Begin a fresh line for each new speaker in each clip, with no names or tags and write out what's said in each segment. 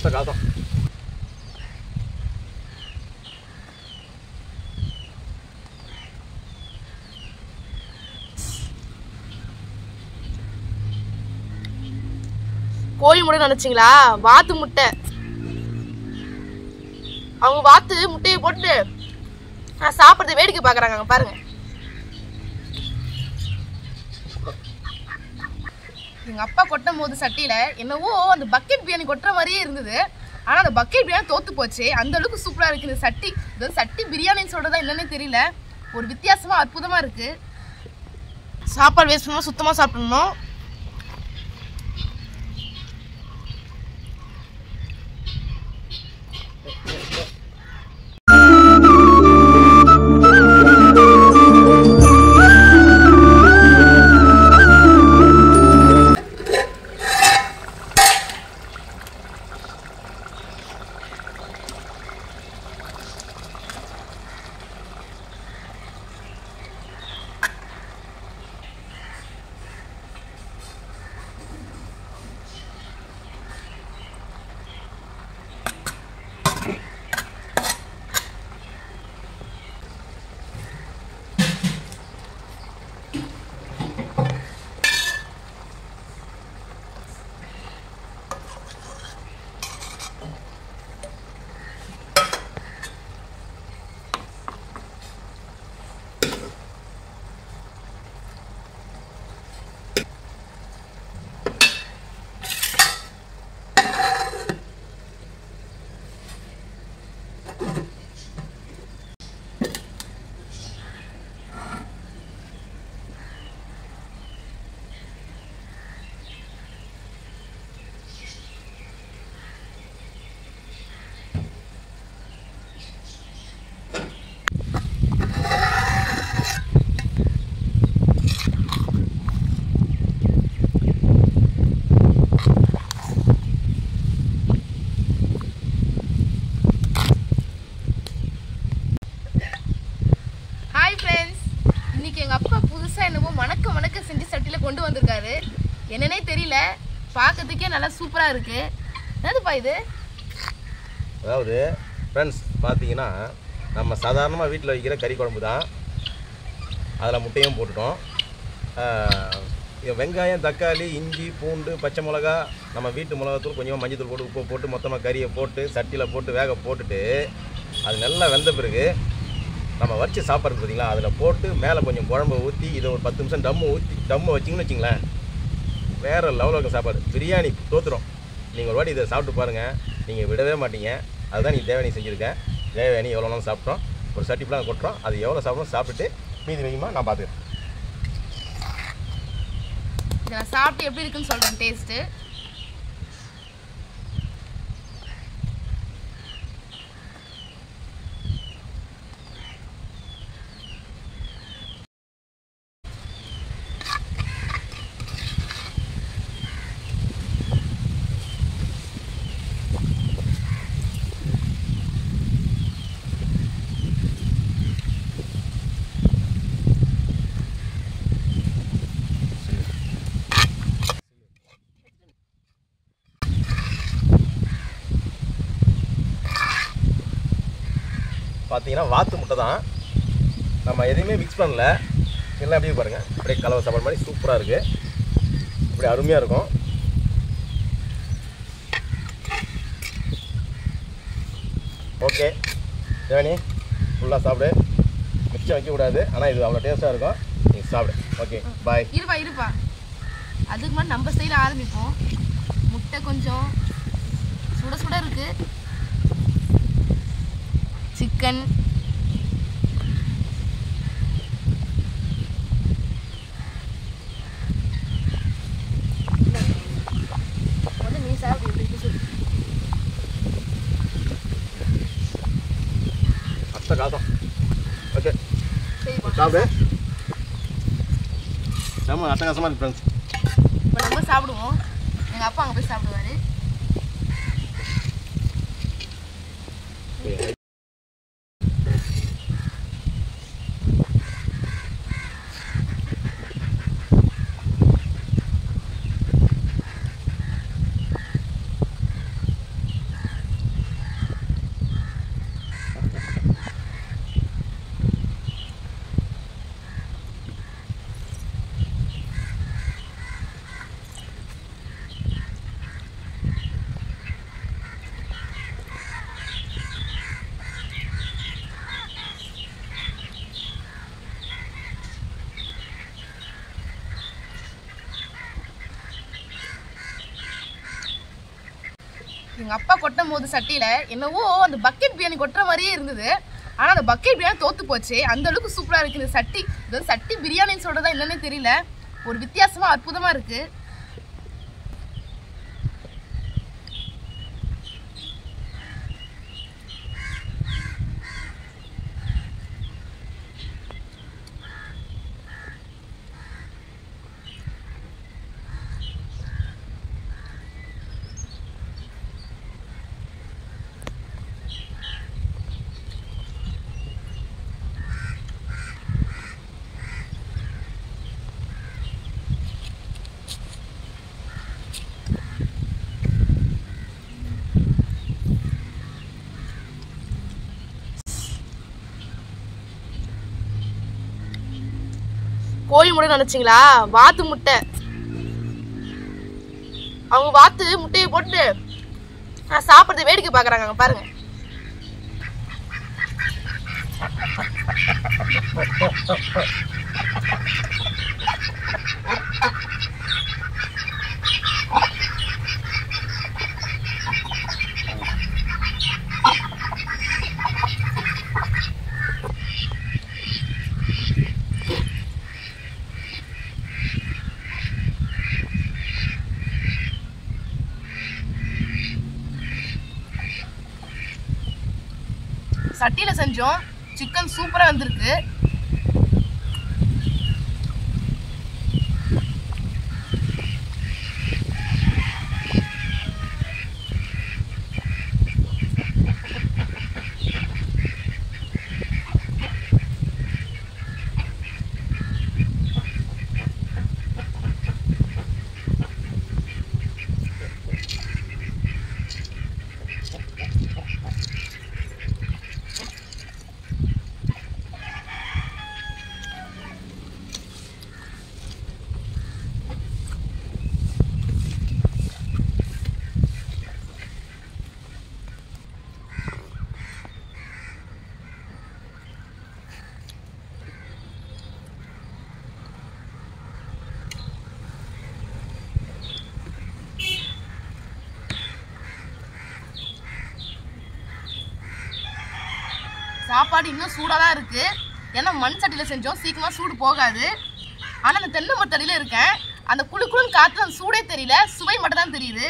அத்தை காசம்
கோழி முட்டை நினைச்சீங்களா வாத்து முட்டை அவங்க வாத்து முட்டையை போட்டு நான் சாப்பிட்றத வேடிக்கை பார்க்குறாங்க அங்க பாருங்க எங்க அப்பா கொட்டும் போது சட்டியில என்னவோ அந்த பக்கெட் பிரியாணி கொட்டுற மாதிரியே இருந்தது ஆனா அந்த பக்கெட் பிரியாணி தோத்து போச்சு அந்த அளவுக்கு சூப்பரா இருக்கு இந்த சட்டி இது வந்து சட்டி பிரியாணின்னு சொல்றதா என்னன்னே தெரியல ஒரு வித்தியாசமா அற்புதமா இருக்கு சாப்பாடு வேஸ்ட் பண்ணாம சுத்தமா சாப்பிடணும் ஹாய் ஃப்ரெண்ட்ஸ் இன்னைக்கு எங்க அப்பா புதுசா என்னவோ மணக்க மணக்க செஞ்சு சட்டியில கொண்டு வந்திருக்காரு என்னன்னே தெரியல பார்க்கறதுக்கே நல்லா சூப்பரா இருக்கு என்னதுப்பா இது
அதாவது ஃப்ரெண்ட்ஸ் பார்த்தீங்கன்னா நம்ம சாதாரணமாக வீட்டில் வைக்கிற கறி குழம்பு தான் அதில் முட்டையும் போட்டுட்டோம் ஆஹ், இது வெங்காயம் தக்காளி இஞ்சி பூண்டு பச்சை மிளகா நம்ம வீட்டு மிளகாத்தூள் கொஞ்சமாக மஞ்சத்தூள் போட்டு உப்பு போட்டு மொத்தமாக கறியை போட்டு சட்டியில் போட்டு வேக போட்டுட்டு அது நல்லா வெந்த பிறகு நம்ம வச்சு சாப்பிட்றது பார்த்தீங்களா அதில் போட்டு மேலே கொஞ்சம் குழம்பு ஊற்றி இதை ஒரு பத்து நிமிஷம் டம்மு ஊற்றி டம்மு வச்சிங்கன்னு வச்சிங்களேன் வேறு லெவலில் இருக்கும் சாப்பாடு பிரியாணி தோத்துரும் நீங்கள் ஒரு வாட்டி இதை சாப்பிட்டு பாருங்கள் நீங்கள் விடவே மாட்டீங்க அதுதான் நீ தேவனி செஞ்சுருக்கேன் தேவயானி எவ்வளோ நாளும் சாப்பிட்றோம் ஒரு சட்டி பிளான் கொட்டுறோம் அது எவ்வளோ சாப்பிடணும் சாப்பிட்டுட்டு மீதி வைக்குமா நான் பார்த்துக்கிறேன்
இதை நான் சாப்பிட்டு எப்படி இருக்குன்னு சொல்றேன் டேஸ்ட்டு
பார்த்தீங்கன்னா வாத்து முட்டை தான் நம்ம எதையுமே மிக்ஸ் பண்ணல எல்லாம் அப்படியே பாருங்கள் அப்படியே கலவை சாப்பாடு மாதிரி சூப்பராக இருக்குது அப்படியே அருமையாக இருக்கும் ஓகே தேவனி ஃபுல்லாக சாப்பிடு மிச்சம் வைக்கக்கூடாது ஆனால் இது அவ்வளோ டேஸ்ட்டாக இருக்கும் நீங்கள் சாப்பிடு ஓகே பாய்
இருப்பா இருப்பா அதுக்கு முன்னாடி நம்ம ஸ்டைல ஆரம்பிப்போம் முட்டை கொஞ்சம் சுட சுட இருக்கு சிக்கன் வந்து நீ சாப்பிடு எப்படி இருக்கு சொல்லு.
அத்தை காசம் ஓகே
சரிப்பா
சாப்பிடு செம்ம அட்டகாசமாக இருக்கு ஃப்ரெண்ட்ஸ்
இப்போ நம்ம சாப்பிடுவோம் எங்கள் அப்பா அங்கே போய் சாப்பிடுவாரு எங்க அப்பா கொட்டும் போது சட்டியில என்னவோ அந்த பக்கெட் பிரியாணி கொட்டுற மாதிரியே இருந்தது ஆனா அந்த பக்கெட் பிரியாணி தோத்து போச்சு அந்த அளவுக்கு சூப்பரா இருக்கு இந்த சட்டி இது வந்து சட்டி பிரியாணின்னு சொல்றதா என்னன்னே தெரியல ஒரு வித்தியாசமா அற்புதமா இருக்கு கோழி முட்டை நினைச்சீங்களா வாத்து முட்டை அவங்க வாத்து முட்டையை போட்டு நான் சாப்பிட்றத வேடிக்கை பார்க்கறாங்க அங்க பாருங்க சட்டியில செஞ்சோம் சிக்கன் சூப்பரா வந்திருக்கு சாப்பாடு இன்னும் சூடாக தான் இருக்கு ஏன்னா மண் சட்டியில் செஞ்சோம் சீக்கிரமா சூடு போகாது ஆனால் அந்த தென்னை மரத்தடியில் இருக்கேன் அந்த குளு குளுன்னு காற்று அந்த சூடே தெரியல சுவை மட்டும் தான் தெரியுது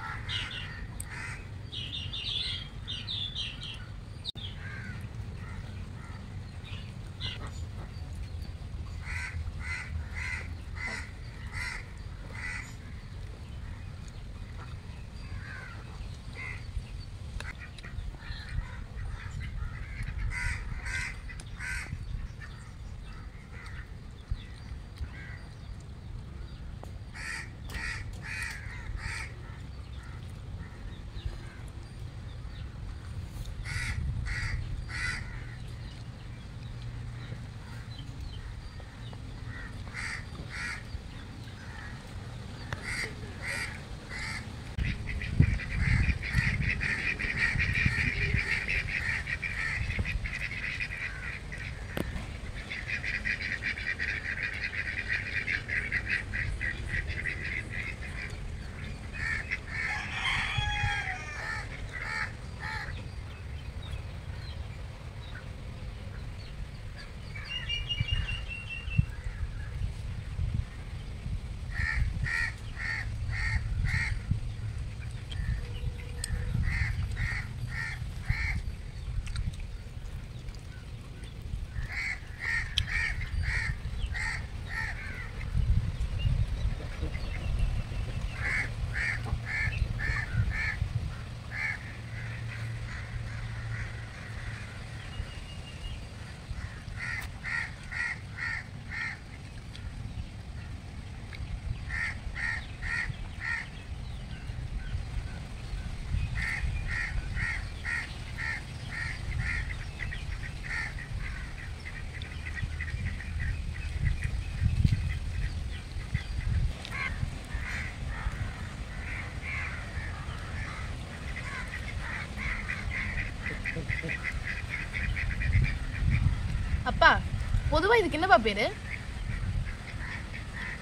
அப்பா பொதுவா இதுக்கு என்னப்பா பேரு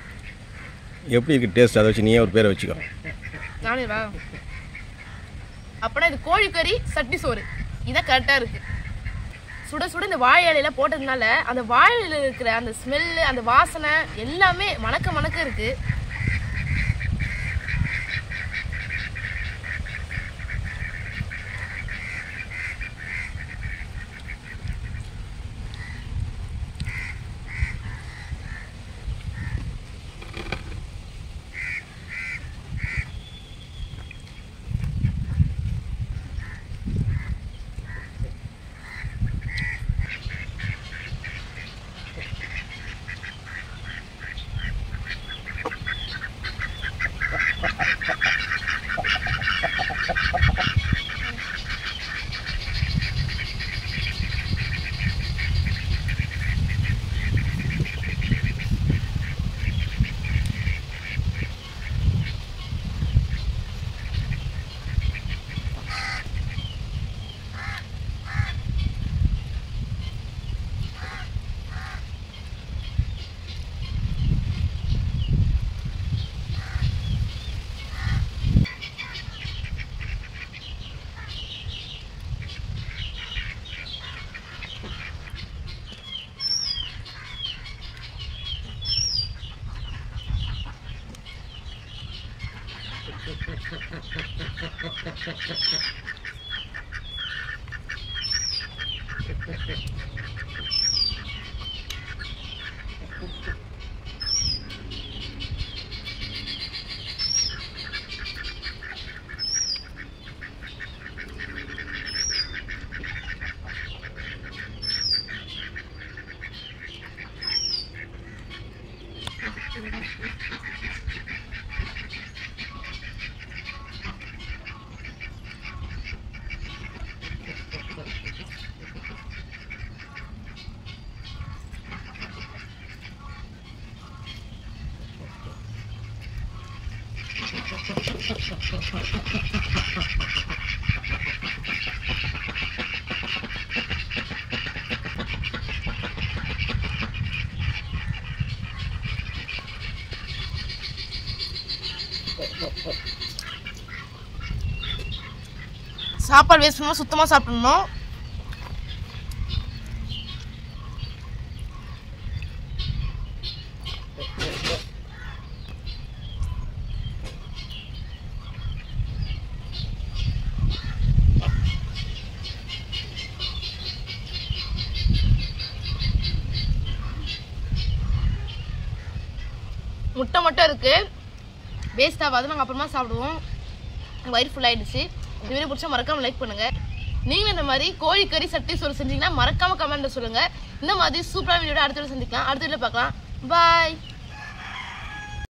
எப்படி இருக்குது டேஸ்ட் அதை வச்சு நீயே ஒரு பேரை வச்சுக்கோ
நானே வா அப்பனா இது கோழிக்கறி சட்டி சோறு இதான் கரெக்டாக இருக்கு சுட சுட இந்த வாழை இலையில போட்டதுனால அந்த வாழை இலையில இருக்கிற அந்த ஸ்மெல்லு அந்த வாசனை எல்லாமே மணக்க மணக்க இருக்கு சாப்பாடு வேஸ்ட் பண்ணாம சுத்தமாக சாப்பிடணும் முட்டை மட்டும் இருக்கு வேஸ்ட் ஆகாது நாங்கள் அப்புறமா சாப்பிடுவோம் வயிறு ஃபுல் ஆயிடுச்சு இந்த வீடியோ பிடிச்சா மறக்காம லைக் பண்ணுங்க நீங்களும் இந்த மாதிரி கோழி கறி சட்டி சோறு செஞ்சீங்கன்னா மறக்காம கமெண்ட்ல சொல்லுங்க இந்த மாதிரி சூப்பரான வீடியோட அடுத்த வீடியோ சந்திக்கலாம் அடுத்த வீடியோ பார்க்கலாம் பாய்